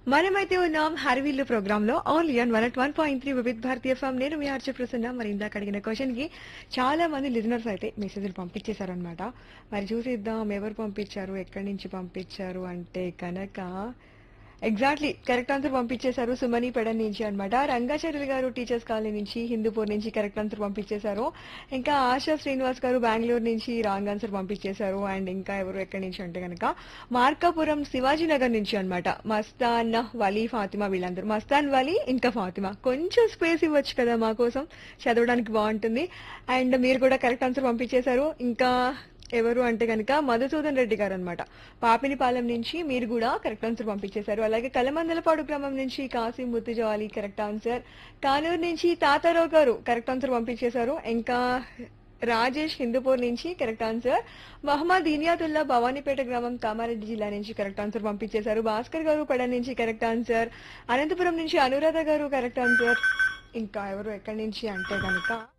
మనమైతే ఉన్నాం హరివిల్లు ప్రోగ్రామ్ లో only on one one point three Vividh Bharati form నేను మీ ఆర్చ ప్రసన్న మరి ఇందాక అడిగిన క్వశ్చన్ కి చాలా మంది లిజనర్స్ అయితే మెసేజ్లు పంపించేశారనమాట మరి చూసిద్దాం ఎవరు పంపించారు ఎక్కడి నుంచి పంపించారు అంటే కనుక ఎగ్జాక్ట్లీ కరెక్ట్ ఆన్సర్ పంపించేశారు సుమని పెడన్ నుంచి అనమాట రంగాచార్యులు గారు టీచర్స్ కాలనీ నుంచి హిందూపూర్ నుంచి కరెక్ట్ ఆన్సర్ పంపించేశారు ఇంకా ఆశా శ్రీనివాస్ గారు బెంగళూరు నుంచి రాంగ్ ఆన్సర్ పంపించేశారు అండ్ ఇంకా ఎవరు ఎక్కడి నుంచి అంటే కనుక మార్కాపురం శివాజీ నగర్ నుంచి అనమాట మస్తాన్ వలీ ఫాతిమా వీళ్ళందరూ మస్తాన్ వలీ ఇంకా ఫాతిమా కొంచెం స్పేస్ ఇవ్వచ్చు కదా మా కోసం చదవడానికి బాగుంటుంది అండ్ మీరు కూడా కరెక్ట్ ఆన్సర్ పంపించేశారు ఇంకా ఎవరు అంటే కనుక మధుసూదన్ రెడ్డి గారు అనమాట పాపినిపాలెం నుంచి మీరు కూడా కరెక్ట్ ఆన్సర్ పంపించేశారు అలాగే కలమందలపాడు గ్రామం నుంచి కాశీ ముత్తుజవాలి కరెక్ట్ ఆన్సర్ కానూరు నుంచి తాతారావు గారు కరెక్ట్ ఆన్సర్ పంపించేశారు ఇంకా రాజేష్ హిందూపూర్ నుంచి కరెక్ట్ ఆన్సర్ మహమ్మద్ ఇనియాతుల్లా భవానీపేట గ్రామం కామారెడ్డి జిల్లా నుంచి కరెక్ట్ ఆన్సర్ పంపించేశారు భాస్కర్ గారు పడ నుంచి కరెక్ట్ ఆన్సర్ అనంతపురం నుంచి అనురాధ గారు కరెక్ట్ ఆన్సర్ ఇంకా ఎవరు ఎక్కడి నుంచి అంటే కనుక